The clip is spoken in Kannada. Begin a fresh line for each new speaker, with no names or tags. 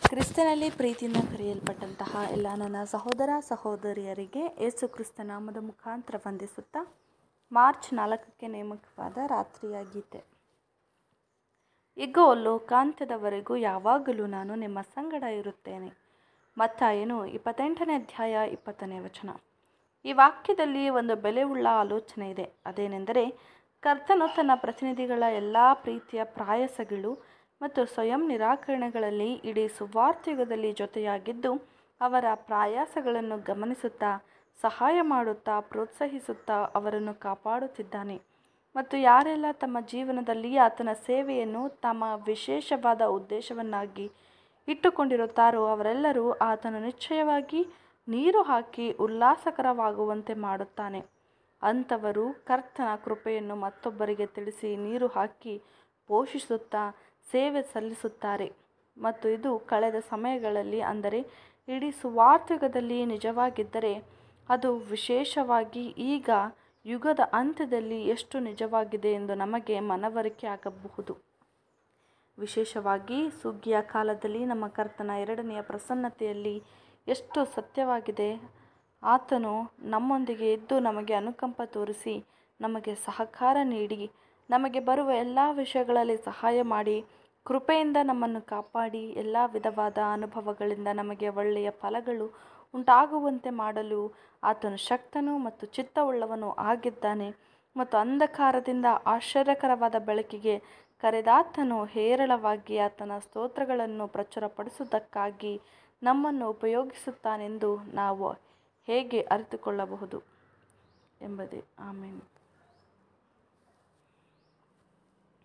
ಕ್ರಿಸ್ತನಲ್ಲಿ ಪ್ರೀತಿಯಿಂದ ಕರೆಯಲ್ಪಟ್ಟಂತಹ ಎಲ್ಲ ನನ್ನ ಸಹೋದರ ಸಹೋದರಿಯರಿಗೆ ಯೇಸು ಕ್ರಿಸ್ತ ನಾಮದ ಮುಖಾಂತರ ವಂದಿಸುತ್ತಾ ಮಾರ್ಚ್ ನಾಲ್ಕಕ್ಕೆ ನೇಮಕವಾದ ರಾತ್ರಿಯ ಗೀತೆ ಇಗೋ ಲೋಕಾಂತ್ಯದವರೆಗೂ ಯಾವಾಗಲೂ ನಾನು ನಿಮ್ಮ ಸಂಗಡ ಇರುತ್ತೇನೆ ಮತ್ತಾಯನು ಇಪ್ಪತ್ತೆಂಟನೇ ಅಧ್ಯಾಯ ಇಪ್ಪತ್ತನೇ ವಚನ ಈ ವಾಕ್ಯದಲ್ಲಿ ಒಂದು ಬೆಲೆಯುಳ್ಳ ಆಲೋಚನೆ ಇದೆ ಅದೇನೆಂದರೆ ಕರ್ತನು ತನ್ನ ಪ್ರತಿನಿಧಿಗಳ ಎಲ್ಲ ಪ್ರೀತಿಯ ಪ್ರಾಯಸಗಳು ಮತ್ತು ಸ್ವಯಂ ನಿರಾಕರಣೆಗಳಲ್ಲಿ ಇಡೀ ಸುವಾರ್ತಿಯುಗದಲ್ಲಿ ಜೊತೆಯಾಗಿದ್ದು ಅವರ ಪ್ರಯಾಸಗಳನ್ನು ಗಮನಿಸುತ್ತಾ ಸಹಾಯ ಮಾಡುತ್ತಾ ಪ್ರೋತ್ಸಾಹಿಸುತ್ತಾ ಅವರನ್ನು ಕಾಪಾಡುತ್ತಿದ್ದಾನೆ ಮತ್ತು ಯಾರೆಲ್ಲ ತಮ್ಮ ಜೀವನದಲ್ಲಿ ಆತನ ಸೇವೆಯನ್ನು ತಮ್ಮ ವಿಶೇಷವಾದ ಉದ್ದೇಶವನ್ನಾಗಿ ಇಟ್ಟುಕೊಂಡಿರುತ್ತಾರೋ ಅವರೆಲ್ಲರೂ ಆತನು ನಿಶ್ಚಯವಾಗಿ ನೀರು ಹಾಕಿ ಉಲ್ಲಾಸಕರವಾಗುವಂತೆ ಮಾಡುತ್ತಾನೆ ಅಂಥವರು ಕರ್ತನ ಕೃಪೆಯನ್ನು ಮತ್ತೊಬ್ಬರಿಗೆ ತಿಳಿಸಿ ನೀರು ಹಾಕಿ ಪೋಷಿಸುತ್ತಾ ಸೇವೆ ಸಲ್ಲಿಸುತ್ತಾರೆ ಮತ್ತು ಇದು ಕಳೆದ ಸಮಯಗಳಲ್ಲಿ ಅಂದರೆ ಇಡೀ ಸುವಾರ್ತಿಯುಗದಲ್ಲಿ ನಿಜವಾಗಿದ್ದರೆ ಅದು ವಿಶೇಷವಾಗಿ ಈಗ ಯುಗದ ಅಂತ್ಯದಲ್ಲಿ ಎಷ್ಟು ನಿಜವಾಗಿದೆ ಎಂದು ನಮಗೆ ಮನವರಿಕೆ ಆಗಬಹುದು ವಿಶೇಷವಾಗಿ ಸುಗ್ಗಿಯ ಕಾಲದಲ್ಲಿ ನಮ್ಮ ಕರ್ತನ ಎರಡನೆಯ ಪ್ರಸನ್ನತೆಯಲ್ಲಿ ಎಷ್ಟು ಸತ್ಯವಾಗಿದೆ ಆತನು ನಮ್ಮೊಂದಿಗೆ ಇದ್ದು ನಮಗೆ ಅನುಕಂಪ ತೋರಿಸಿ ನಮಗೆ ಸಹಕಾರ ನೀಡಿ ನಮಗೆ ಬರುವ ಎಲ್ಲ ವಿಷಯಗಳಲ್ಲಿ ಸಹಾಯ ಮಾಡಿ ಕೃಪೆಯಿಂದ ನಮ್ಮನ್ನು ಕಾಪಾಡಿ ಎಲ್ಲ ವಿಧವಾದ ಅನುಭವಗಳಿಂದ ನಮಗೆ ಒಳ್ಳೆಯ ಫಲಗಳು ಉಂಟಾಗುವಂತೆ ಮಾಡಲು ಆತನು ಶಕ್ತನು ಮತ್ತು ಚಿತ್ತವುಳ್ಳವನು ಆಗಿದ್ದಾನೆ ಮತ್ತು ಅಂಧಕಾರದಿಂದ ಆಶ್ಚರ್ಯಕರವಾದ ಬೆಳಕಿಗೆ ಕರೆದಾತನು ಹೇರಳವಾಗಿ ಆತನ ಸ್ತೋತ್ರಗಳನ್ನು ಪ್ರಚುರಪಡಿಸುವುದಕ್ಕಾಗಿ ನಮ್ಮನ್ನು ಉಪಯೋಗಿಸುತ್ತಾನೆಂದು ನಾವು ಹೇಗೆ ಅರಿತುಕೊಳ್ಳಬಹುದು ಎಂಬುದೇ ಆಮೇಲೆ